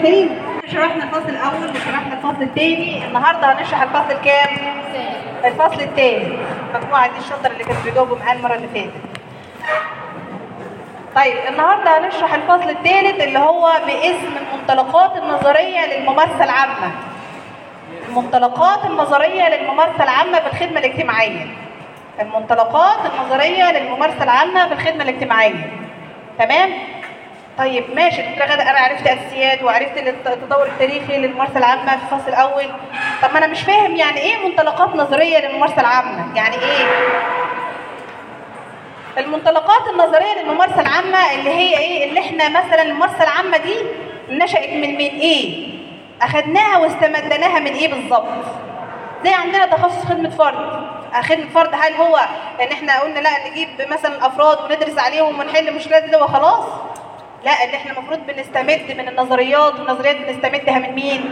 الممثلين شرحنا الفصل الاول وشرحنا الفصل الثاني النهارده هنشرح الفصل كام الفصل الثاني المجموعه دي الشطر اللي كانت بيجاوبوا معايا المره اللي فاتت طيب النهارده هنشرح الفصل الثالث اللي هو باسم المنطلقات النظريه للممارسه العامه المنطلقات النظريه للممارسه العامه في الخدمه الاجتماعيه المنطلقات النظريه للممارسه العامه في الخدمه الاجتماعيه تمام طيب ماشي دكتوره غاده انا عرفت اساسيات وعرفت التطور التاريخي للممارسه العامه في الفصل الاول طب ما انا مش فاهم يعني ايه منطلقات نظريه للممارسه العامه يعني ايه المنطلقات النظريه للممارسه العامه اللي هي ايه اللي احنا مثلا الممارسه العامه دي نشات من من ايه اخدناها واستمدناها من ايه بالظبط زي عندنا تخصص خدمه فرد خدمه فرد هل هو ان احنا قلنا لا نجيب مثلا افراد وندرس عليهم ونحل مشكلات ده وخلاص لا اللي احنا المفروض بنستمد من النظريات والنظريات بنستمدها من مين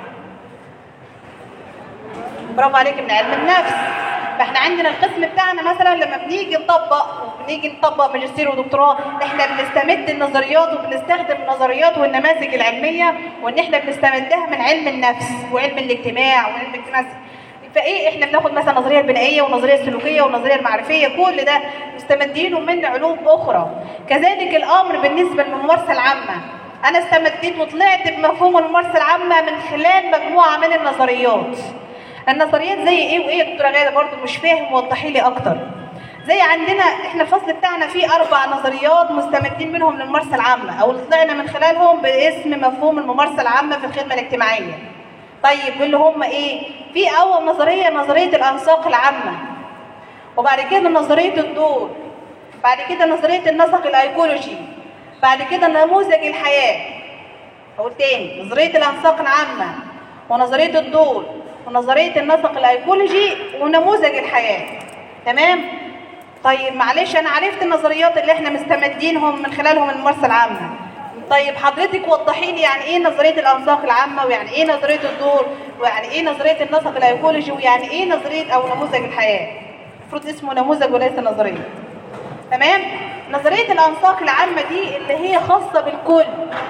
برافو عليك من علم النفس فاحنا عندنا القسم بتاعنا مثلا لما بنيجي نطبق وبنيجي نطبق ماجستير ودكتوراه احنا بنستمد النظريات وبنستخدم النظريات والنماذج العلميه وان احنا بنستمدها من علم النفس وعلم الاجتماع وعلم الاجتماع فايه احنا بناخد مثلا النظريه البنائيه والنظريه السلوكيه والنظريه المعرفيه كل ده مستمدينه من علوم اخرى كذلك الامر بالنسبه للممارسه العامه انا استمديت وطلعت بمفهوم الممارسه العامه من خلال مجموعه من النظريات النظريات زي ايه وايه يا دكتوره غاده برضو مش فاهم وضحي لي اكتر زي عندنا احنا الفصل بتاعنا فيه اربع نظريات مستمدين منهم للممارسه العامه او طلعنا من خلالهم باسم مفهوم الممارسه العامه في الخدمه الاجتماعيه طيب اللي هم ايه في اول نظريه نظريه الانساق العامه وبعد كده نظريه الدور بعد كده نظريه النسق الايكولوجي بعد كده نموذج الحياه اقول تاني نظريه الانساق العامه ونظريه الدور ونظريه النسق الايكولوجي ونموذج الحياه تمام طيب معلش انا عرفت النظريات اللي احنا مستمدينهم من خلالهم الممارسه العامه طيب حضرتك وضحي لي يعني ايه نظريه الانساق العامه ويعني ايه نظريه الدور ويعني ايه نظريه النسق الايكولوجي ويعني ايه نظريه او نموذج الحياه المفروض اسمه نموذج وليس نظريه تمام نظريه الانساق العامه دي اللي هي خاصه بالكل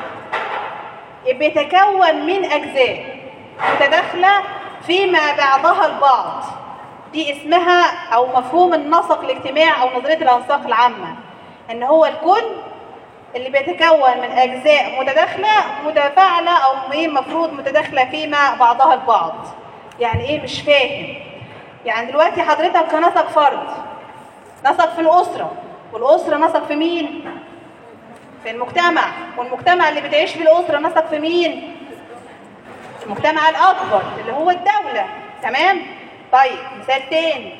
بيتكون من اجزاء متداخله فيما بعضها البعض دي اسمها او مفهوم النسق الاجتماعي او نظريه الانساق العامه ان هو الكل اللي بيتكون من اجزاء متداخله متفاعله او ايه المفروض متداخله فيما بعضها البعض يعني ايه مش فاهم يعني دلوقتي حضرتك كنسق فرد نسق في الاسره والاسره نسق في مين في المجتمع والمجتمع اللي بتعيش في الاسره نسق في مين المجتمع الاكبر اللي هو الدوله تمام طيب مثال تاني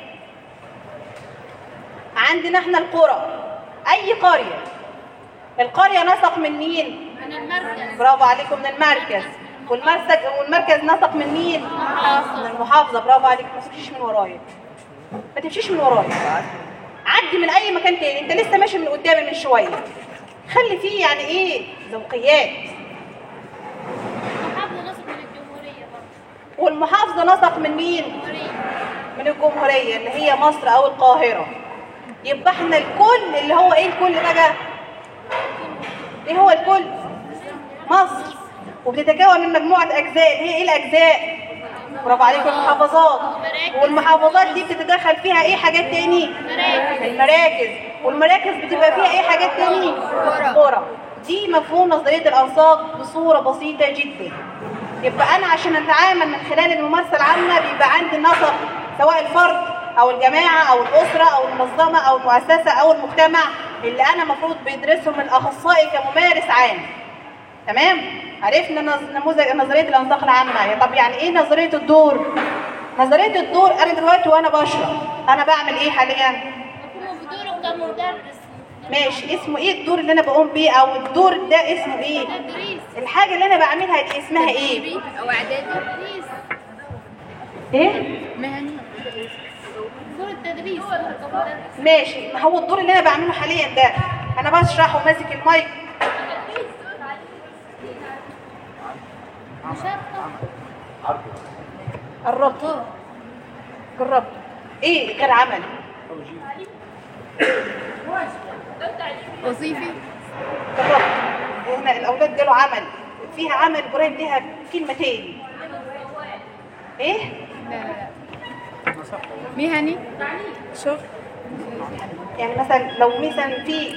عندنا احنا القرى اي قريه القريه نسق من مين من المركز برافو عليكم من المركز والمركز والمركز نسق من مين من المحافظه برافو عليك ما تمشيش من ورايا ما تمشيش من ورايا عدي من اي مكان تاني انت لسه ماشي من قدامي من شويه خلي فيه يعني ايه ذوقيات محافظة نصف من الجمهورية برضه والمحافظه نسق من مين الجمهورية من الجمهوريه اللي هي مصر او القاهره يبقى احنا الكل اللي هو ايه الكل بقى ايه هو الكل مصر وبتتكون من مجموعه اجزاء هي ايه الاجزاء برافو عليكم المحافظات والمحافظات دي بتتدخل فيها ايه حاجات تاني مراكز. المراكز والمراكز بتبقى فيها ايه حاجات تاني قرى دي مفهوم نظريه الانساق بصوره بسيطه جدا يبقى انا عشان اتعامل من خلال الممارسه العامه بيبقى عندي نسق سواء الفرد او الجماعه او الاسره او المنظمه او المؤسسه او المجتمع اللي انا المفروض بيدرسهم الاخصائي كممارس عام تمام عرفنا نظ- نموذج نظريه الانساق العامه طب يعني ايه نظريه الدور نظريه الدور انا دلوقتي وانا بشرح انا بعمل ايه حاليا بقوم بدوره كمدرس ماشي اسمه ايه الدور اللي انا بقوم بيه او الدور ده اسمه ايه تدريس الحاجه اللي انا بعملها دي اسمها ايه أو إعدادي تدريس ايه مهني دور التدريس دور كمدرس ماشي ما هو الدور اللي انا بعمله حاليا ده انا بشرح وماسك المايك مشاركة قربت جربت ايه غير عمل وظيفي جربت هنا الاولاد جالوا عمل فيها عمل قريب ليها كلمه تاني ايه مهني شغل يعني مثلا لو مثلا في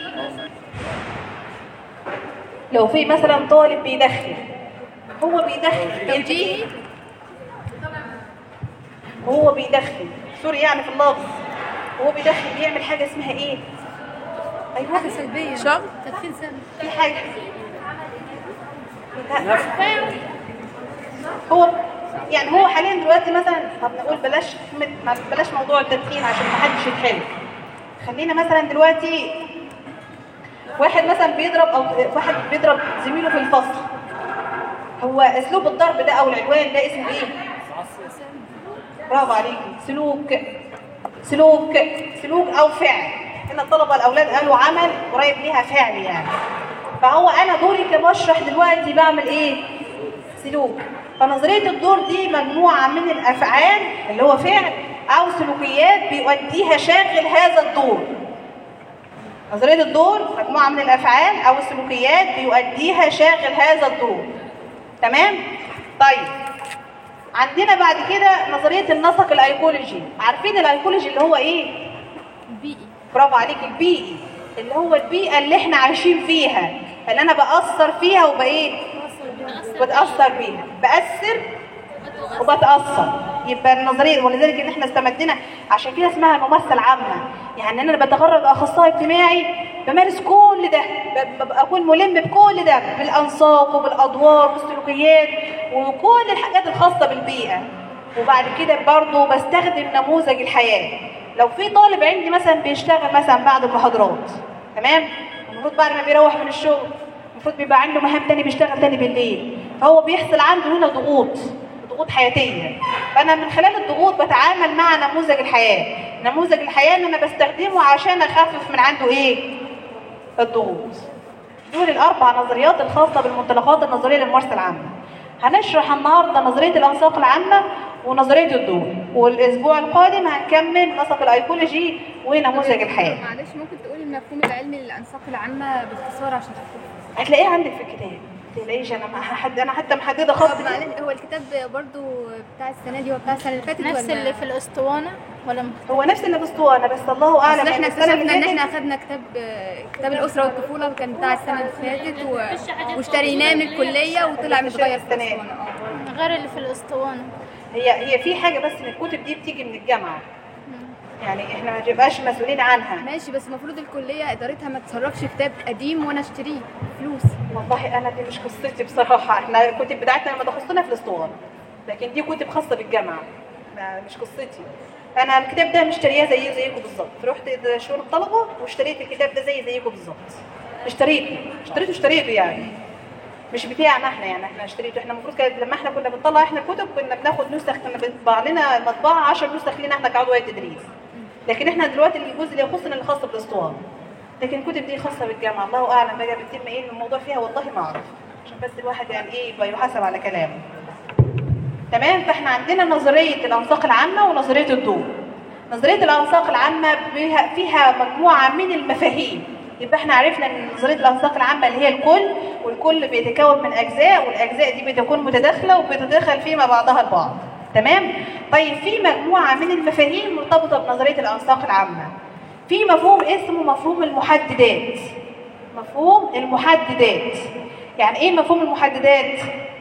لو في مثلا طالب بيدخن هو بيدخن بيعمل ايه هو بيدخن سوري يعني في اللفظ هو بيدخن بيعمل حاجه اسمها ايه ايوه حاجة سلبية شغل تدخين سنة في حاجه لا. هو يعني هو حاليا دلوقتي مثلا طب نقول بلاش ما- بلاش موضوع التدخين عشان ما حدش يتحرك خلينا مثلا دلوقتي واحد مثلا بيضرب او واحد بيضرب زميله في الفصل هو اسلوب الضرب ده او العنوان ده اسمه ايه برافو عليكي سلوك سلوك سلوك او فعل هنا الطلبه الاولاد قالوا عمل قريب ليها فعل يعني فهو انا دوري كمشرح دلوقتي بعمل ايه سلوك فنظريه الدور دي مجموعه من الافعال اللي هو فعل او سلوكيات بيؤديها شاغل هذا الدور نظريه الدور مجموعه من الافعال او السلوكيات بيؤديها شاغل هذا الدور تمام طيب عندنا بعد كده نظريه النسق الايكولوجي عارفين الايكولوجي اللي هو ايه بيئي برافو عليك البيئي اللي هو البيئه اللي احنا عايشين فيها اللي انا باثر فيها وبايه بتاثر بيها باثر وبتاثر يبقى النظريه ولذلك ان احنا استمدنا عشان كده اسمها ممثل عامه يعني انا بتغرد اخصائي اجتماعي بمارس كل ده ب- ببقى اكون ملم بكل ده بالانساق وبالادوار والسلوكيات وكل الحاجات الخاصه بالبيئه وبعد كده برضه بستخدم نموذج الحياه لو في طالب عندي مثلا بيشتغل مثلا بعد المحاضرات تمام المفروض بعد ما بيروح من الشغل المفروض بيبقى عنده مهام تاني بيشتغل تاني بالليل فهو بيحصل عنده هنا ضغوط ضغوط حياتيه فانا من خلال الضغوط بتعامل مع نموذج الحياه نموذج الحياه ان انا بستخدمه عشان اخفف من عنده ايه الضغوط دول الاربع نظريات الخاصه بالمنطلقات النظريه للممارسه العامه هنشرح النهارده نظريه الانساق العامه ونظريه الدور والاسبوع القادم هنكمل نسق الايكولوجي ونموذج الحياه معلش ممكن تقولي المفهوم العلمي للأنساق العامة باختصار عشان أفهم هتلاقيه عندك في الكتاب ما تقلقيش انا ما حد انا حتى محدده خط طب معلش هو الكتاب برضو بتاع السنة دي وبتاع السنة اللي فاتت نفس ولا اللي في الاسطوانة ولا مختلف؟ هو نفس اللي باسطوانه بس الله اعلم اصل احنا يعني السنه اللي اكتشفنا ان فاتت احنا اخدنا كتاب كتاب الاسره والطفوله كان بتاع السنه اللي فاتت و... واشتريناه من الكليه وطلع متغير في السنة دي. الاسطوانه اه غير اللي في الاسطوانة هي هي في حاجه بس ان الكتب دي بتيجي من الجامعه يعني احنا ما نبقاش مسؤولين عنها ماشي بس المفروض الكليه ادارتها ما تصرفش كتاب قديم وانا اشتريه فلوس والله انا دي مش قصتي بصراحه احنا الكتب بتاعتنا لما تخصنا في الاسطوانه لكن دي كتب خاصه بالجامعه ما مش قصتي انا الكتاب ده مشترياه زي زيكم بالظبط رحت شؤون الطلبه واشتريت الكتاب ده زي زيكم بالظبط اشتريته اشتريته اشتريته يعني مش بتاعنا احنا يعني احنا اشتريته احنا المفروض كانت لما احنا كنا بنطلع احنا الكتب كنا بناخد نسخ كنا بنطبع لنا مطبعه 10 نسخ لينا احنا كعضويه تدريس لكن احنا دلوقتي الجزء اللي يخصنا اللي خاص بالاسطوانه لكن الكتب دي خاصه بالجامعه الله اعلم بقى بيتم ايه الموضوع فيها والله ما اعرف عشان بس الواحد يعني ايه يبقى يحاسب على كلامه تمام فاحنا عندنا نظريه الانساق العامه ونظريه الضوء نظريه الانساق العامه بها فيها مجموعه من المفاهيم يبقى احنا عرفنا ان نظريه الانساق العامه اللي هي الكل والكل بيتكون من اجزاء والاجزاء دي بتكون متداخله وبتتداخل فيما بعضها البعض تمام طيب في مجموعه من المفاهيم مرتبطه بنظريه الانساق العامه في مفهوم اسمه مفهوم المحددات مفهوم المحددات يعني ايه مفهوم المحددات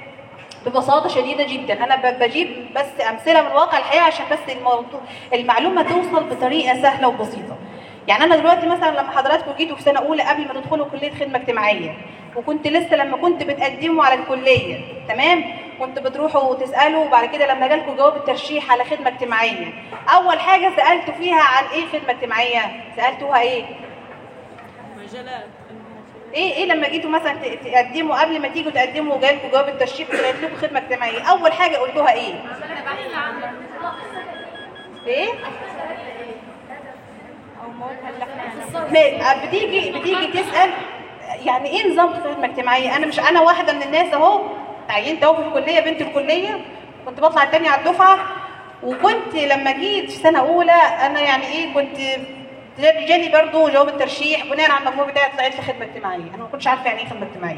ببساطه شديده جدا انا ب- بجيب بس امثله من واقع الحياه عشان بس الموضوع المعلومه توصل بطريقه سهله وبسيطه يعني انا دلوقتي مثلا لما حضراتكم جيتوا في سنه اولى قبل ما تدخلوا كليه خدمه اجتماعيه وكنت لسه لما كنت بتقدموا على الكليه تمام كنت بتروحوا وتسالوا وبعد كده لما جالكم جواب الترشيح على خدمه اجتماعيه اول حاجه سالتوا فيها عن ايه خدمه اجتماعيه سالتوها ايه ايه ايه لما جيتوا مثلا ت- تقدموا قبل ما تيجوا تقدموا جالكم جواب الترشيح وطلعت لكم خدمه اجتماعيه اول حاجه قلتوها ايه ايه ما- بتيجي بتيجي تسال يعني ايه نظام خدمه اجتماعيه انا مش انا واحده من الناس اهو تعينت اهو في الكليه بنت الكليه كنت بطلع التانية على الدفعه وكنت لما جيت في سنه اولى انا يعني ايه كنت جالي برضو جواب الترشيح بناء على المجموع بتاعي طلعت لي خدمه اجتماعيه انا ما كنتش عارفه يعني ايه خدمه اجتماعيه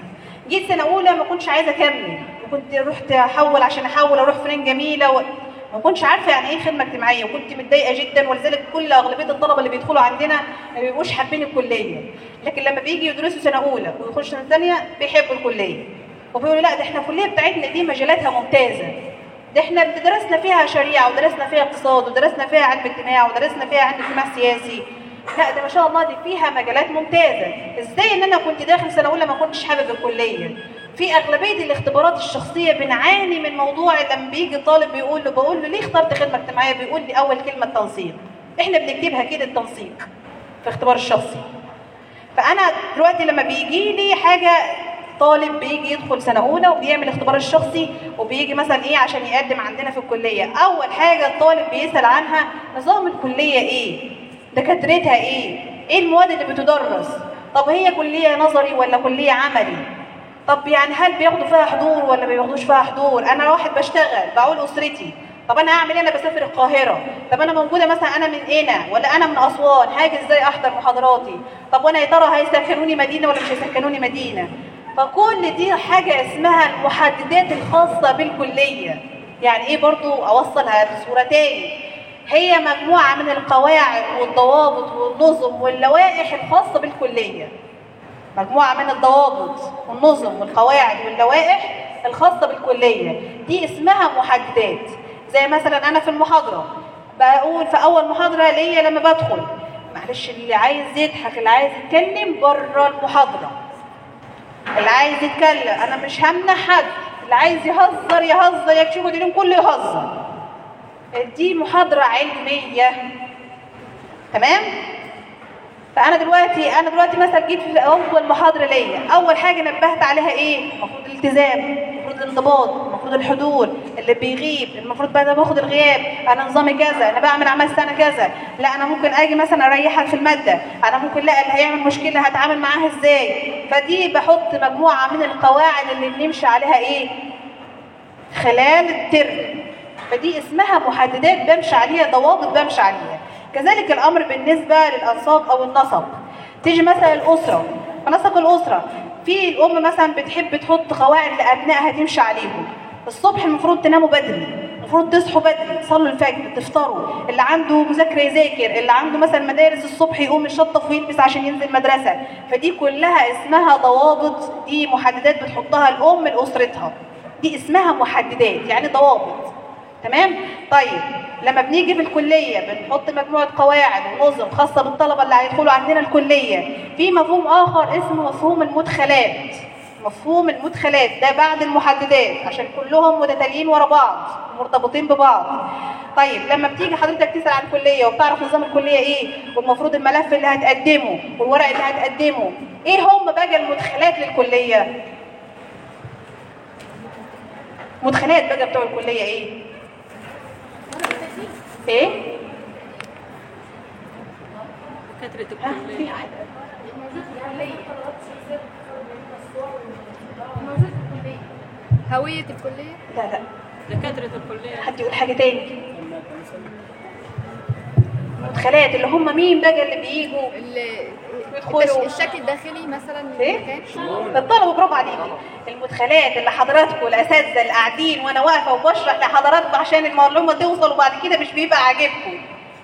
جيت سنه اولى ما كنتش عايزه اكمل وكنت رحت احول عشان احول اروح فنان جميله و... ما كنتش عارفه يعني ايه خدمه اجتماعيه وكنت متضايقه جدا ولذلك كل اغلبيه الطلبه اللي بيدخلوا عندنا ما بيبقوش حابين الكليه لكن لما بيجي يدرسوا سنه اولى ويخشوا سنه ثانيه بيحبوا الكليه وبيقولوا لا ده احنا الكليه بتاعتنا دي مجالاتها ممتازه ده احنا درسنا فيها شريعه ودرسنا فيها اقتصاد ودرسنا فيها علم اجتماع ودرسنا فيها علم اجتماع سياسي لا ده ما شاء الله دي فيها مجالات ممتازه ازاي ان انا كنت داخل سنه اولى ما كنتش حابب الكليه في اغلبيه الاختبارات الشخصيه بنعاني من موضوع لما بيجي طالب بيقول له بقول له ليه اخترت خدمه اجتماعيه بيقول لي اول كلمه التنسيق احنا بنكتبها كده التنسيق في اختبار الشخصي فانا دلوقتي لما بيجي لي حاجه طالب بيجي يدخل سنه اولى وبيعمل اختبار الشخصي وبيجي مثلا ايه عشان يقدم عندنا في الكليه اول حاجه الطالب بيسال عنها نظام الكليه ايه دكاترتها ايه ايه المواد اللي بتدرس طب هي كليه نظري ولا كليه عملي طب يعني هل بياخدوا فيها حضور ولا ما بياخدوش فيها حضور انا واحد بشتغل بقول اسرتي طب انا هعمل ايه انا بسافر القاهره طب انا موجوده مثلا انا من هنا ولا انا من اسوان هاجي ازاي احضر محاضراتي طب وانا يا ترى هيسكنوني مدينه ولا مش هيسكنوني مدينه فكل دي حاجه اسمها المحددات الخاصه بالكليه يعني ايه برضو اوصلها بصوره تاني هي مجموعه من القواعد والضوابط والنظم واللوائح الخاصه بالكليه مجموعة من الضوابط والنظم والقواعد واللوائح الخاصة بالكلية دي اسمها محددات زي مثلا أنا في المحاضرة بقول في أول محاضرة ليا لما بدخل معلش اللي عايز يضحك اللي عايز يتكلم بره المحاضرة اللي عايز يتكلم أنا مش همنع حد اللي عايز يهزر يهزر يكشفوا دينهم كله يهزر دي محاضرة علمية تمام؟ فانا دلوقتي انا دلوقتي مثلا جيت في اول محاضره ليا اول حاجه نبهت عليها ايه المفروض الالتزام المفروض الانضباط المفروض الحضور اللي بيغيب المفروض بقى انا باخد الغياب انا نظامي كذا انا بعمل اعمال سنه كذا لا انا ممكن اجي مثلا اريحك في الماده انا ممكن لا اللي هيعمل مشكله هتعامل معاها ازاي فدي بحط مجموعه من القواعد اللي بنمشي عليها ايه خلال الترم فدي اسمها محددات بمشي عليها ضوابط بمشي عليها كذلك الامر بالنسبه للانساق او النسق تيجي مثلا الاسره فنسق الاسره في الام مثلا بتحب تحط قواعد لابنائها تمشي عليهم الصبح المفروض تناموا بدري المفروض تصحوا بدري تصلوا الفجر تفطروا اللي عنده مذاكره يذاكر اللي عنده مثلا مدارس الصبح يقوم يشطف ويلبس عشان ينزل مدرسه فدي كلها اسمها ضوابط دي محددات بتحطها الام لاسرتها دي اسمها محددات يعني ضوابط تمام طيب لما بنيجي في الكليه بنحط مجموعه قواعد ونظم خاصه بالطلبه اللي هيدخلوا عندنا الكليه في مفهوم اخر اسمه مفهوم المدخلات مفهوم المدخلات ده بعد المحددات عشان كلهم متتاليين ورا بعض مرتبطين ببعض طيب لما بتيجي حضرتك تسال عن الكليه وبتعرف نظام الكليه ايه والمفروض الملف اللي هتقدمه والورق اللي هتقدمه ايه هم بقى المدخلات للكليه مدخلات بقى بتوع الكليه ايه ايه دكاترة ها الكلية في واحده هوية الكلية لا لا دكاترة الكلية حد يقول حاجه تاني المدخلات اللي هم مين بقى اللي بيجوا ال- يدخلوا. التش- الشكل الداخلي مثلا ايه؟ للمكان الطلبه برافو عليكي المدخلات اللي حضراتكم الاساتذه اللي قاعدين وانا واقفه وبشرح لحضراتكم عشان المعلومه توصل وبعد كده مش بيبقى عاجبكم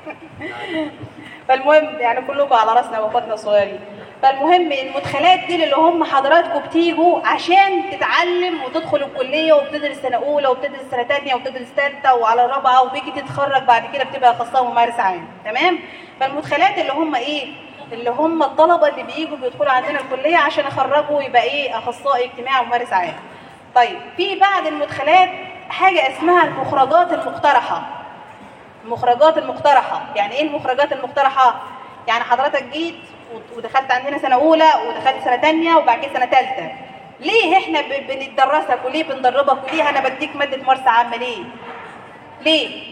فالمهم يعني كلكم على راسنا واخواتنا الصغيرين فالمهم المدخلات دي اللي هم حضراتكم بتيجوا عشان تتعلم وتدخل الكليه وبتدرس سنه اولى وبتدرس سنه ثانيه وبتدرس ثالثه وعلى رابعه وبيجي تتخرج بعد كده بتبقى اخصائي ممارس عام تمام فالمدخلات اللي هم ايه اللي هم الطلبه اللي بييجوا بيدخلوا عندنا الكليه عشان يخرجوا يبقى ايه اخصائي اجتماعي وممارس عام طيب في بعد المدخلات حاجه اسمها المخرجات المقترحه المخرجات المقترحه يعني ايه المخرجات المقترحه يعني حضرتك جيت ودخلت عندنا سنه اولى ودخلت سنه ثانيه وبعد كده سنه ثالثه ليه احنا ب- بندرسك وليه بندربك وليه انا بديك ماده مارس عامه ليه ليه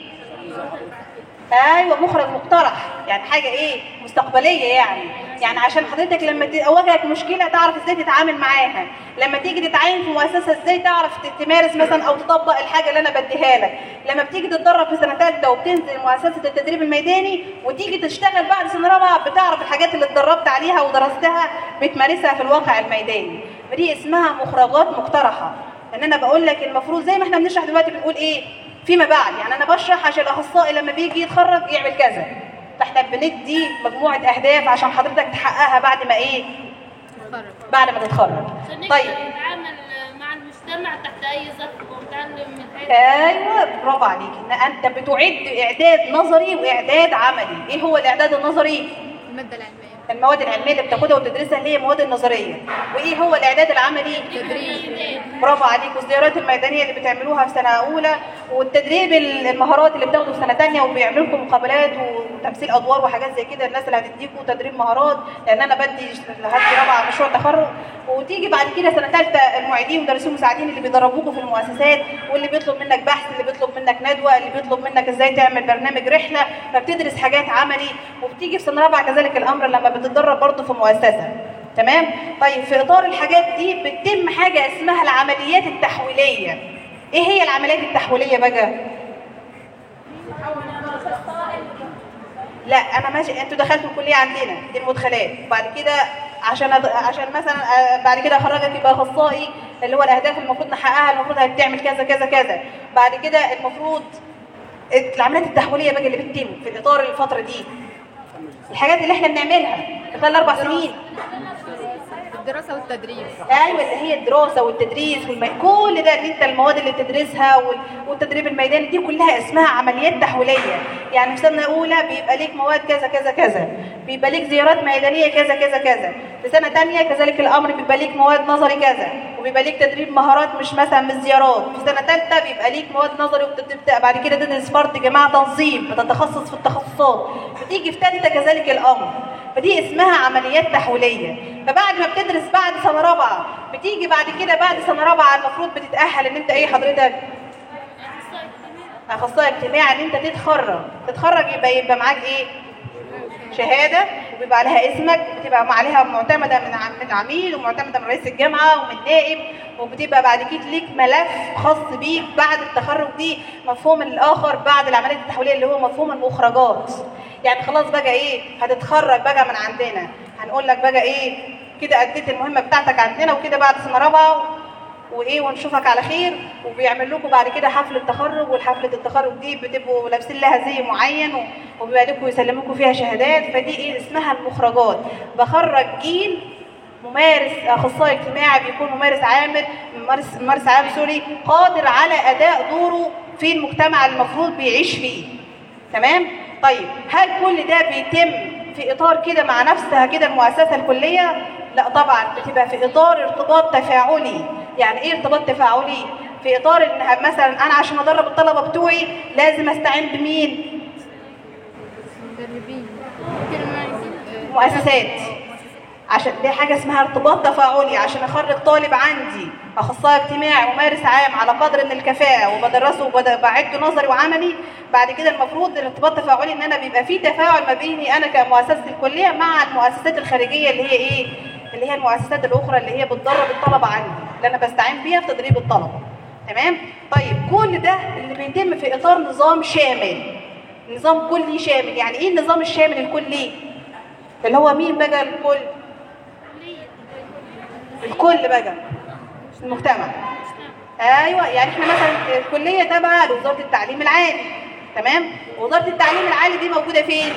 ايوه مخرج مقترح يعني حاجه ايه مستقبليه يعني يعني عشان حضرتك لما تواجهك مشكله تعرف ازاي تتعامل معاها لما تيجي تتعين في مؤسسه ازاي تعرف ت- تمارس مثلا او تطبق الحاجه اللي انا بديها لك لما بتيجي تتدرب في سنه ثالثه وبتنزل مؤسسه التدريب الميداني وتيجي تشتغل بعد سنه رابعه بتعرف الحاجات اللي اتدربت عليها ودرستها بتمارسها في الواقع الميداني فدي اسمها مخرجات مقترحه ان انا بقول لك المفروض زي ما احنا بنشرح دلوقتي بنقول ايه فيما بعد يعني انا بشرح عشان الاخصائي لما بيجي يتخرج يعمل كذا فاحنا بندي مجموعه اهداف عشان حضرتك تحققها بعد ما ايه تتخرج بعد ما تتخرج عشان طيب نقدر نتعامل مع المجتمع تحت اي ظرف ونتعلم من حيث ايوه برافو عليك ان انت بتعد اعداد نظري واعداد عملي ايه هو الاعداد النظري الماده العلميه المواد العلميه اللي بتاخدها وتدرسها اللي هي المواد النظريه وايه هو الاعداد العملي تدريب برافو عليك والزيارات الميدانيه اللي بتعملوها في سنه اولى والتدريب المهارات اللي بتاخده في سنه ثانيه وبيعملوا لكم مقابلات وتمثيل ادوار وحاجات زي كده الناس اللي هتديكوا تدريب مهارات لان انا بدي هدي رابعه مشروع تخرج وتيجي بعد كده سنه ثالثه المعيدين ومدرسين المساعدين اللي بيدربوكوا في المؤسسات واللي بيطلب منك بحث اللي بيطلب منك ندوه اللي بيطلب منك ازاي تعمل برنامج رحله فبتدرس حاجات عملي وبتيجي في سنه رابعه كذلك الامر لما بتتدرب برضه في مؤسسه تمام طيب في اطار الحاجات دي بتتم حاجه اسمها العمليات التحويليه ايه هي العمليات التحويليه بقى لا انا ماشي انتوا دخلتوا الكليه عندنا دي المدخلات وبعد كده عشان أد... عشان مثلا آه، بعد كده اخرجك يبقى اخصائي اللي هو الاهداف المفروض نحققها المفروض هتعمل كذا كذا كذا بعد كده المفروض العمليات التحويليه بقى اللي بتتم في اطار الفتره دي الحاجات اللي احنا بنعملها في خلال اربع سنين الدراسه والتدريب ايوه اللي هي الدراسه والتدريس والم... كل ده اللي انت المواد اللي بتدرسها وال... والتدريب الميداني دي كلها اسمها عمليات تحويليه يعني في سنه اولى بيبقى ليك مواد كذا كذا كذا بيبقى ليك زيارات ميدانيه كذا كذا كذا في سنه ثانيه كذلك الامر بيبقى ليك مواد نظري كذا وبيبقى ليك تدريب مهارات مش مثلا من الزيارات في سنه ثالثه بيبقى ليك مواد نظري وبتبدا بعد كده تدرس فرد جماعه تنظيم بتتخصص في التخصصات بتيجي في ثالثه كذلك الامر فدي اسمها عمليات تحويليه فبعد ما بتدرس بعد سنه رابعه بتيجي بعد كده بعد سنه رابعه المفروض بتتاهل ان انت ايه حضرتك اخصائي اجتماعي ان انت تتخرج تتخرج يبقى يبقى معاك ايه شهاده وبيبقى عليها اسمك بتبقى عليها معتمده من ع- من عميد ومعتمده من رئيس الجامعه ومن نائب وبتبقى بعد كده ليك ملف خاص بيك بعد التخرج دي مفهوم الاخر بعد العمليه التحويليه اللي هو مفهوم المخرجات يعني خلاص بقى ايه هتتخرج بقى من عندنا هنقول لك بقى ايه كده اديت المهمه بتاعتك عندنا وكده بعد سنه رابعه وايه ونشوفك على خير وبيعمل لكم بعد كده حفله تخرج والحفله التخرج دي بتبقوا لابسين لها زي معين و- وبيبقى لكم يسلموكم فيها شهادات فدي ايه اسمها المخرجات بخرج جيل ممارس اخصائي اجتماعي بيكون ممارس عامل ممارس ممارس عام سوري قادر على اداء دوره في المجتمع المفروض بيعيش فيه تمام طيب هل كل ده بيتم في اطار كده مع نفسها كده المؤسسه الكليه لا طبعا بتبقى في اطار ارتباط تفاعلي يعني ايه ارتباط تفاعلي في اطار ان مثلا انا عشان ادرب الطلبه بتوعي لازم استعين بمين مدربين مؤسسات عشان دي حاجه اسمها ارتباط تفاعلي عشان اخرج طالب عندي اخصائي اجتماعي ممارس عام على قدر من الكفاءه وبدرسه وبعده نظري وعملي بعد كده المفروض الارتباط التفاعلي ان انا بيبقى في تفاعل ما بيني انا كمؤسسه الكليه مع المؤسسات الخارجيه اللي هي ايه اللي هي المؤسسات الاخرى اللي هي بتدرب الطلبه عندي اللي انا بستعين بيها في تدريب الطلبه تمام طيب كل ده اللي بيتم في اطار نظام شامل نظام كلي شامل يعني ايه النظام الشامل الكلي اللي هو مين بقى الكل الكل بقى المجتمع ايوه يعني احنا مثلا الكليه تابعه لوزاره التعليم العالي تمام وزاره التعليم العالي دي موجوده فين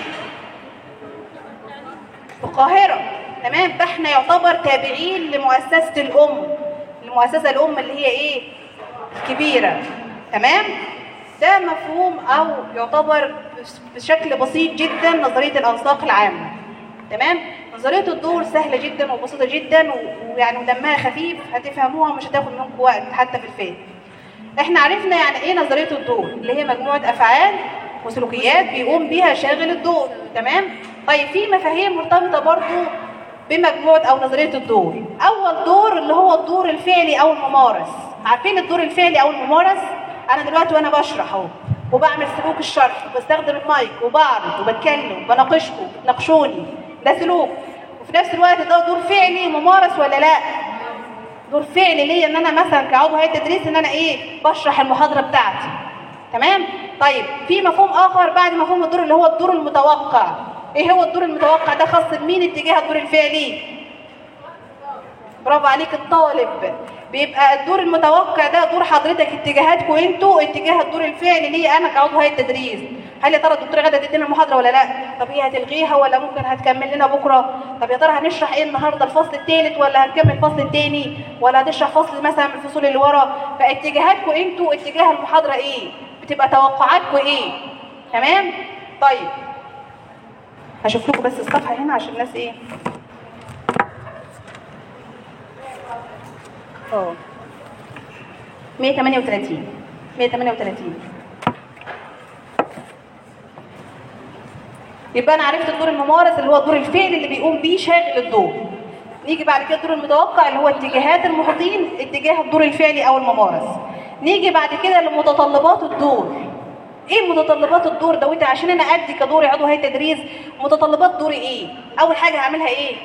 في القاهره تمام فاحنا يعتبر تابعين لمؤسسه الام المؤسسه الام اللي هي ايه الكبيره تمام ده مفهوم او يعتبر بشكل بسيط جدا نظريه الانساق العامه تمام نظريه الدور سهله جدا وبسيطه جدا و- ويعني ودمها خفيف هتفهموها ومش هتاخد منكم وقت حتى في الفهم احنا عرفنا يعني ايه نظريه الدور اللي هي مجموعه افعال وسلوكيات بيقوم بيها شاغل الدور تمام طيب في مفاهيم مرتبطه برضو بمجموعه او نظريه الدور اول دور اللي هو الدور الفعلي او الممارس عارفين الدور الفعلي او الممارس انا دلوقتي وانا بشرح اهو وبعمل سلوك الشرح وبستخدم المايك وبعرض وبتكلم وبناقشكم بتناقشوني ده سلوك وفي نفس الوقت ده دور فعلي ممارس ولا لا دور فعلي ليا ان انا مثلا كعضو هيئه تدريس ان انا ايه بشرح المحاضره بتاعتي تمام طيب في مفهوم اخر بعد مفهوم الدور اللي هو الدور المتوقع ايه هو الدور المتوقع ده خاص بمين اتجاه الدور الفعلي برافو عليك الطالب بيبقى الدور المتوقع ده دور حضرتك اتجاهاتكم انتوا اتجاه الدور الفعلي ليه انا كعضو هيئه التدريس هل يا ترى الدكتوره غدا تدينا المحاضره ولا لا طب هي هتلغيها ولا ممكن هتكمل لنا بكره طب يا ترى هنشرح ايه النهارده الفصل الثالث ولا هنكمل الفصل الثاني ولا هتشرح فصل مثلا من الفصول اللي ورا فاتجاهاتكم انتوا اتجاه المحاضره ايه بتبقى توقعاتكم ايه تمام طيب هشوف لكم بس الصفحه هنا عشان الناس ايه اه 138 138 يبقى انا عرفت الدور الممارس اللي هو الدور الفعلي اللي بيقوم بيه شاغل الدور نيجي بعد كده الدور المتوقع اللي هو اتجاهات المحيطين اتجاه الدور الفعلي او الممارس نيجي بعد كده لمتطلبات الدور ايه متطلبات الدور ده وانت عشان انا ادي كدوري عضو هيئه تدريس متطلبات دوري ايه اول حاجه هعملها ايه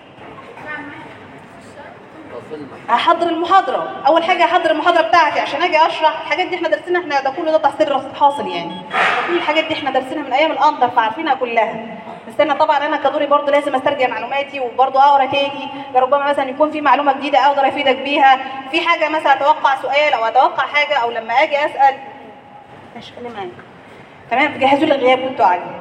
هحضر المحاضرة أول حاجة هحضر المحاضرة بتاعتي عشان أجي أشرح الحاجات دي إحنا دارسينها إحنا ده كله ده تحصيل رصيد حاصل يعني كل الحاجات دي إحنا دارسينها من أيام الأندر فعارفينها كلها بس أنا طبعا أنا كدوري برضو لازم أسترجع معلوماتي وبرضو أقرا تاني ربما مثلا يكون في معلومة جديدة أقدر أفيدك بيها في حاجة مثلا أتوقع سؤال أو أتوقع حاجة أو لما أجي أسأل ماشي خلي معايا تمام جهزوا لي الغياب وأنتوا قاعدين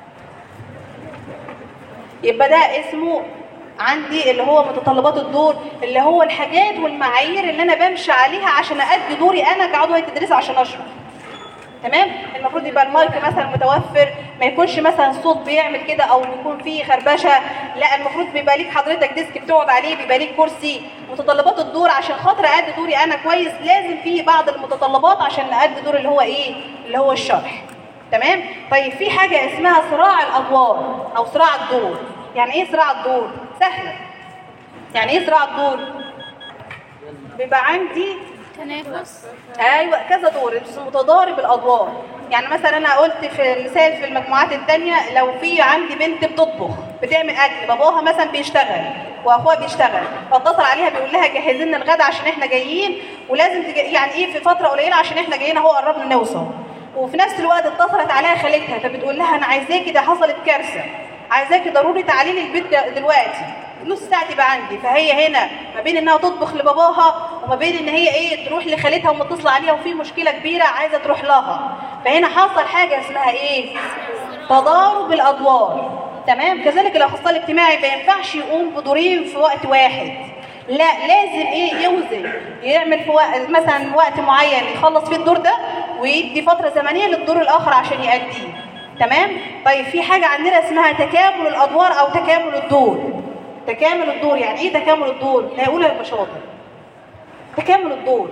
يبقى ده اسمه عندي اللي هو متطلبات الدور اللي هو الحاجات والمعايير اللي انا بمشي عليها عشان ادي دوري انا كعضو هيئه تدريس عشان اشرح تمام المفروض يبقى المايك مثلا متوفر ما يكونش مثلا الصوت بيعمل كده او يكون فيه خربشه لا المفروض بيبقى ليك حضرتك ديسك بتقعد عليه بيبقى ليك كرسي متطلبات الدور عشان خاطر ادي دوري انا كويس لازم فيه بعض المتطلبات عشان ادي دور اللي هو ايه اللي هو الشرح تمام طيب في حاجه اسمها صراع الادوار او صراع الدور يعني ايه صراع الدور سهله يعني ايه صراع الدور بيبقى عندي تنافس ايوه كذا دور اسمه متضارب الادوار يعني مثلا انا قلت في المثال في المجموعات التانية لو في عندي بنت بتطبخ بتعمل اكل باباها مثلا بيشتغل واخوها بيشتغل فاتصل عليها بيقول لها جهزي لنا الغدا عشان احنا جايين ولازم تج... يعني ايه في فتره قليله عشان احنا جايين اهو قربنا نوصل وفي نفس الوقت اتصلت عليها خالتها فبتقول لها انا عايزاكي ده حصلت كارثه عايزاكي ضروري تعالي لي البيت ده دلوقتي نص ساعه تبقى عندي فهي هنا ما بين انها تطبخ لباباها وما بين ان هي ايه تروح لخالتها ومتصله عليها وفي مشكله كبيره عايزه تروح لها فهنا حصل حاجه اسمها ايه تضارب الادوار تمام كذلك الاخصائي الاجتماعي ما ينفعش يقوم بدورين في وقت واحد لا لازم ايه يوزن يعمل في وقت مثلا وقت معين يخلص فيه الدور ده ويدي فتره زمنيه للدور الاخر عشان يأديه تمام طيب في حاجه عندنا اسمها تكامل الادوار او تكامل الدور تكامل الدور يعني ايه تكامل الدور لا يقولها يبقى شاطر تكامل الدور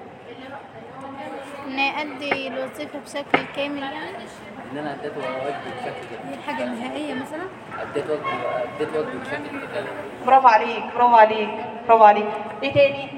ان يأدي الوظيفة بشكل كامل يعني ان انا اديت واجبي بشكل كده دي الحاجه النهائيه مثلا اديت واجبي اديت واجبي بشكل متكامل برافو عليك برافو عليك برافو عليك ايه تاني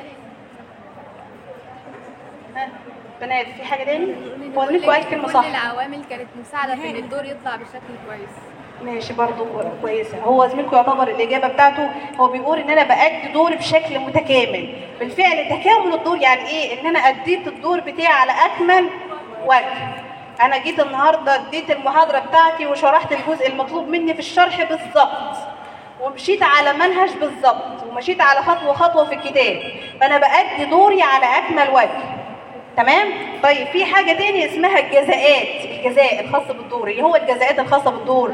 ها بنات في حاجه تاني هو لكم اي كلمه صح كل العوامل كانت مساعده في ان الدور يطلع بشكل كويس ماشي برضو كويسه هو زميلكم يعتبر الاجابه بتاعته هو بيقول ان انا بادي دوري بشكل متكامل بالفعل تكامل الدور يعني ايه ان انا اديت الدور بتاعي على اكمل وجه انا جيت النهارده اديت المحاضره بتاعتي وشرحت الجزء المطلوب مني في الشرح بالظبط ومشيت على منهج بالظبط ومشيت على خطوه خطوه في الكتاب فانا بادي دوري على اكمل وجه تمام طيب في حاجه تاني اسمها الجزاءات الجزاء الخاص بالدور اللي هو الجزاءات الخاصه بالدور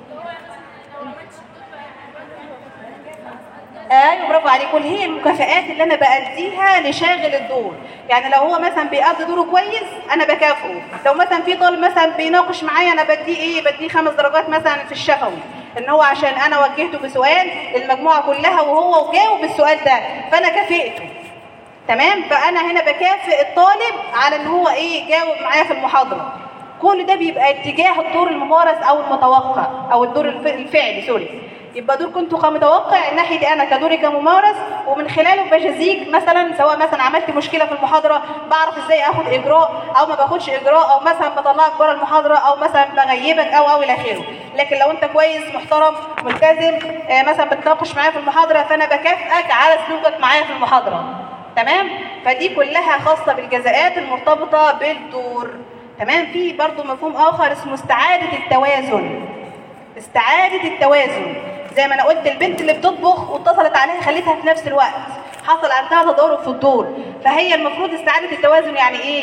ايوه برافو عليك واللي هي المكافآت اللي انا بأديها لشاغل الدور يعني لو هو مثلا بيأدي دوره كويس انا بكافئه لو مثلا في طالب مثلا بيناقش معايا انا بديه ايه بديه خمس درجات مثلا في الشفوي ان هو عشان انا وجهته بسؤال المجموعه كلها وهو جاوب السؤال ده فانا كافئته تمام فانا هنا بكافئ الطالب على ان هو ايه جاوب معايا في المحاضره كل ده بيبقى اتجاه الدور الممارس او المتوقع او الدور الف- الفعلي سوري يبقى دور كنت كمتوقع ناحيتي انا كدوري كممارس ومن خلاله بجزيك مثلا سواء مثلا عملت مشكله في المحاضره بعرف ازاي اخد اجراء او ما باخدش اجراء او مثلا بطلعك بره المحاضره او مثلا بغيبك او او الى اخره لكن لو انت كويس محترم ملتزم آه، مثلا بتناقش معايا في المحاضره فانا بكافئك على سلوكك معايا في المحاضره تمام فدي كلها خاصه بالجزاءات المرتبطه بالدور تمام في برضو مفهوم اخر اسمه استعاده التوازن استعاده التوازن زي ما انا قلت البنت اللي بتطبخ واتصلت عليها خليتها في نفس الوقت حصل عندها تضارب في الدور فهي المفروض استعاده التوازن يعني ايه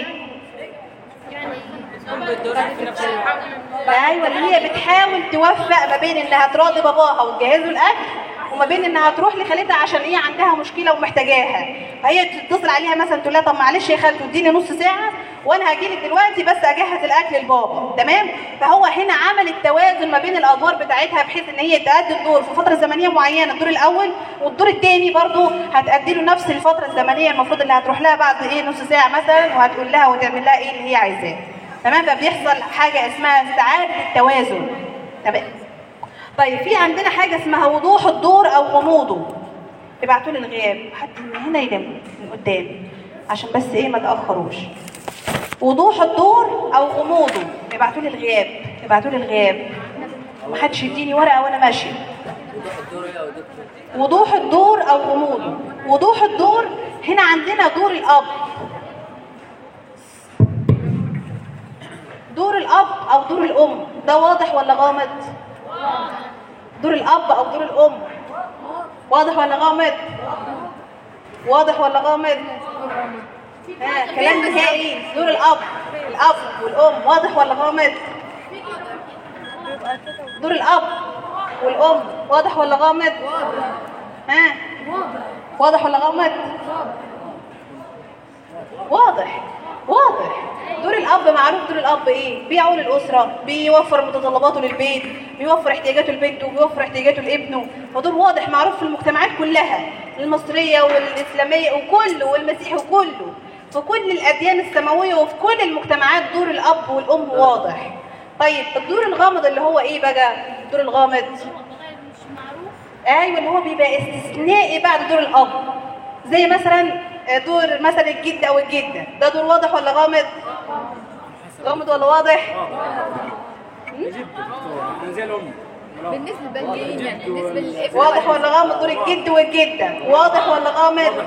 ايوه اللي هي بتحاول توفق ما بين انها تراضي باباها وتجهز له الاكل وما بين انها تروح لخالتها عشان هي عندها مشكله ومحتاجاها فهي تتصل عليها مثلا تقول لها طب معلش يا خالته اديني نص ساعه وانا هاجي لك دلوقتي بس اجهز الاكل لبابا تمام فهو هنا عمل التوازن ما بين الادوار بتاعتها بحيث ان هي تأدي الدور في فتره زمنيه معينه الدور الاول والدور الثاني برضه هتأدي له نفس الفتره الزمنيه المفروض انها تروح لها بعد ايه نص ساعه مثلا وهتقول لها وتعمل لها ايه اللي هي عايزاه تمام فبيحصل حاجه اسمها استعاده التوازن تمام طيب في عندنا حاجه اسمها وضوح الدور او غموضه ابعتوا لي الغياب حد من هنا يلم من قدام عشان بس ايه ما تاخروش وضوح الدور او غموضه ابعتوا لي الغياب ابعتوا لي الغياب محدش يديني ورقه وانا ماشيه وضوح الدور ايه يا دكتور؟ وضوح الدور او غموضه وضوح الدور هنا عندنا دور الاب دور الاب او دور الام ده واضح ولا غامض دور الاب او دور الام واضح ولا غامض واضح ولا غامض ها كلام نهائي دور الاب الاب والام واضح ولا غامض دور الاب والام واضح ولا غامض ها واضح ولا غامض واضح واضح دور الاب معروف دور الاب ايه بيعول الاسره بيوفر متطلباته للبيت بيوفر احتياجاته لبنته بيوفر احتياجاته لابنه فدور واضح معروف في المجتمعات كلها المصريه والاسلاميه وكله والمسيحي وكله في كل الاديان السماويه وفي كل المجتمعات دور الاب والام واضح طيب الدور الغامض اللي هو ايه بقى الدور الغامض مش معروف ايوه اللي هو بيبقى استثنائي بعد دور الاب زي مثلا دور مثلا الجد او الجده ده دور واضح ولا غامض غامض ولا واضح زي الام بالنسبه لي يعني بالنسبه للابن واضح ولا غامض دور الجد والجده واضح ولا غامض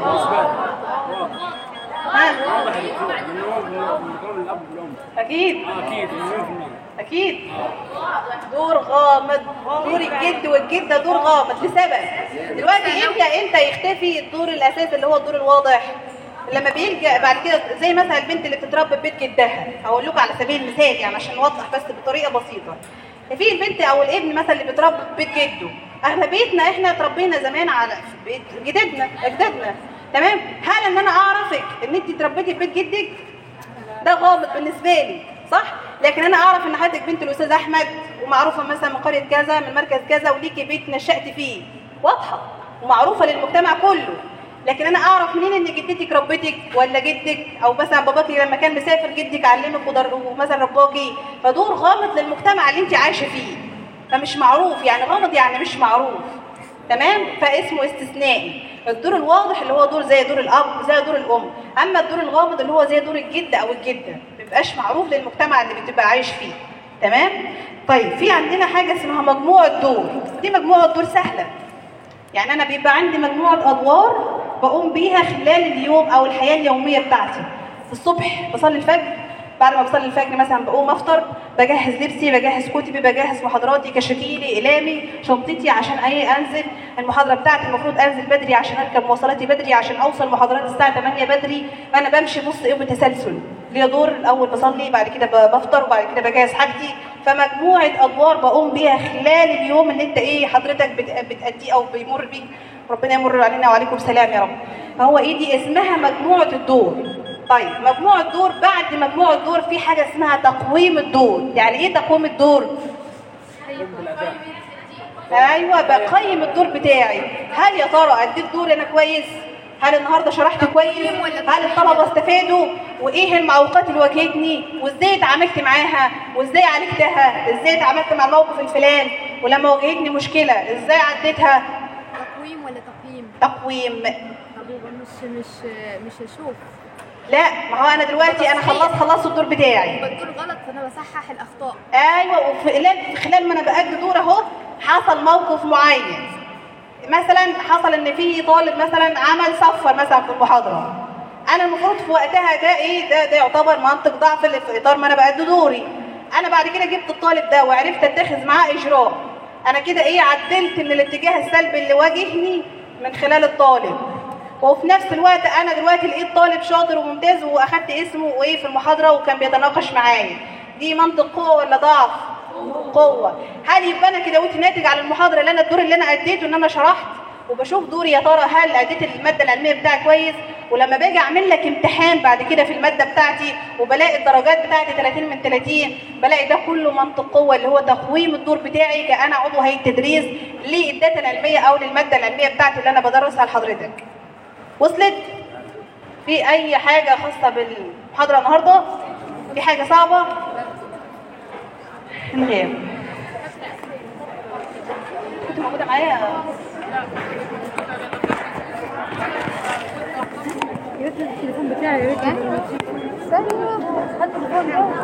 ها واضح يا دكتور ان هو من مكون الاب والام اكيد اكيد مليون في المية اكيد دور غامض دور الجد والجده دور غامض لسبب دلوقتي امتى امتى يختفي الدور الاساسي اللي هو الدور الواضح لما بيلجا بعد كده زي مثلا البنت اللي بتتربى في بيت جدها هقول لكم على سبيل المثال يعني عشان نوضح بس بطريقه بسيطه في البنت او الابن مثلا اللي بيتربى في بيت جده اغلبيتنا احنا اتربينا زمان على في بيت جدتنا اجدادنا تمام هل ان انا اعرفك ان انت اتربيتي في بيت جدك ده غامض بالنسبه لي صح لكن انا اعرف ان حضرتك بنت الاستاذ احمد ومعروفه مثلا من قريه كذا من مركز كذا وليكي بيت نشات فيه واضحه ومعروفه للمجتمع كله لكن انا اعرف منين ان جدتك ربتك ولا جدك او مثلا باباكي لما كان مسافر جدك علمك ودر- ومثلا رباكي فدور غامض للمجتمع اللي انت عايشه فيه فمش معروف يعني غامض يعني مش معروف تمام فاسمه استثنائي الدور الواضح اللي هو دور زي دور الاب زي دور الام اما الدور الغامض اللي هو زي دور الجد او الجده ما بيبقاش معروف للمجتمع اللي بتبقى عايش فيه تمام طيب في عندنا حاجه اسمها مجموعه دور دي مجموعه دور سهله يعني انا بيبقى عندي مجموعه ادوار بقوم بيها خلال اليوم او الحياه اليوميه بتاعتي الصبح بصلي الفجر بعد ما بصلي الفجر مثلا بقوم افطر بجهز لبسي بجهز كتبي بجهز محاضراتي كشكيلي اقلامي شنطتي عشان اي انزل المحاضره بتاعتي المفروض انزل بدري عشان اركب مواصلاتي بدري عشان اوصل محاضرات الساعه 8 بدري فانا بمشي نص يوم بتسلسل ليا دور الاول بصلي بعد كده ب- بفطر وبعد كده بجهز حاجتي فمجموعه ادوار بقوم بيها خلال اليوم اللي انت ايه حضرتك بت- بتأديه او بيمر بيك ربنا يمر علينا وعليكم سلام يا رب فهو ايه دي اسمها مجموعه الدور طيب مجموع الدور بعد مجموع الدور في حاجه اسمها تقويم الدور يعني ايه تقويم الدور ايوه بقيم الدور بتاعي هل يا ترى اديت دور انا كويس هل النهارده شرحت كويس هل الطلبه استفادوا وايه المعوقات اللي واجهتني وازاي اتعاملت معاها وازاي عالجتها ازاي اتعاملت مع الموقف الفلاني ولما واجهتني مشكله ازاي عديتها تقويم ولا تقييم تقويم طب يبقى مش مش مش هشوف لا ما هو انا دلوقتي انا خلصت خلصت الدور بتاعي يبقى الدور غلط فانا بصحح الاخطاء ايوه وفي خلال خلال ما انا بأدي دور اهو حصل موقف معين مثلا حصل ان في طالب مثلا عمل صفر مثلا في المحاضره انا المفروض في وقتها ده ايه ده ده يعتبر منطق ضعف اللي في اطار ما انا بأدي دوري انا بعد كده جبت الطالب ده وعرفت اتخذ معاه اجراء انا كده ايه عدلت من الاتجاه السلبي اللي واجهني من خلال الطالب وفي نفس الوقت انا دلوقتي لقيت طالب شاطر وممتاز واخدت اسمه وايه في المحاضره وكان بيتناقش معايا دي منطق قوه ولا ضعف قوه هل يبقى انا كده وقت ناتج على المحاضره اللي انا الدور اللي انا اديته ان انا شرحت وبشوف دوري يا ترى هل اديت الماده العلميه بتاعي كويس ولما باجي اعمل لك امتحان بعد كده في الماده بتاعتي وبلاقي الدرجات بتاعتي 30 من 30 بلاقي ده كله منطق قوه اللي هو تقويم الدور بتاعي كانا عضو هيئه تدريس للداتا العلميه او للماده العلميه بتاعتي اللي انا بدرسها لحضرتك وصلت في اي حاجه خاصه بالمحاضره النهارده في حاجه صعبه الغياب كنت موجوده معايا التليفون بتاعي يا ريت